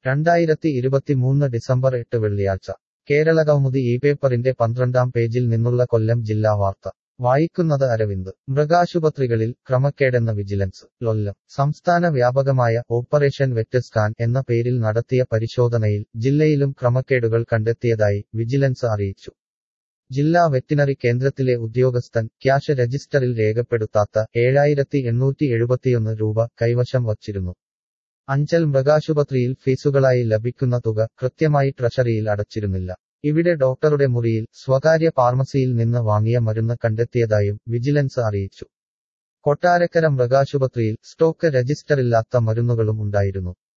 രണ്ടായിരത്തി ഇരുപത്തിമൂന്ന് ഡിസംബർ എട്ട് വെള്ളിയാഴ്ച കേരള കൗമുദി ഈ പേപ്പറിന്റെ പന്ത്രണ്ടാം പേജിൽ നിന്നുള്ള കൊല്ലം ജില്ലാ വാർത്ത വായിക്കുന്നത് അരവിന്ദ് മൃഗാശുപത്രികളിൽ ക്രമക്കേടെന്ന വിജിലൻസ് ലൊല്ലം സംസ്ഥാന വ്യാപകമായ ഓപ്പറേഷൻ വെറ്റ് സ്കാൻ എന്ന പേരിൽ നടത്തിയ പരിശോധനയിൽ ജില്ലയിലും ക്രമക്കേടുകൾ കണ്ടെത്തിയതായി വിജിലൻസ് അറിയിച്ചു ജില്ലാ വെറ്റിനറി കേന്ദ്രത്തിലെ ഉദ്യോഗസ്ഥൻ ക്യാഷ് രജിസ്റ്ററിൽ രേഖപ്പെടുത്താത്ത ഏഴായിരത്തി എണ്ണൂറ്റി എഴുപത്തിയൊന്ന് രൂപ കൈവശം വച്ചിരുന്നു അഞ്ചൽ മൃഗാശുപത്രിയിൽ ഫീസുകളായി ലഭിക്കുന്ന തുക കൃത്യമായി ട്രഷറിയിൽ അടച്ചിരുന്നില്ല ഇവിടെ ഡോക്ടറുടെ മുറിയിൽ സ്വകാര്യ ഫാർമസിയിൽ നിന്ന് വാങ്ങിയ മരുന്ന് കണ്ടെത്തിയതായും വിജിലൻസ് അറിയിച്ചു കൊട്ടാരക്കര മൃഗാശുപത്രിയിൽ സ്റ്റോക്ക് രജിസ്റ്ററില്ലാത്ത മരുന്നുകളും ഉണ്ടായിരുന്നു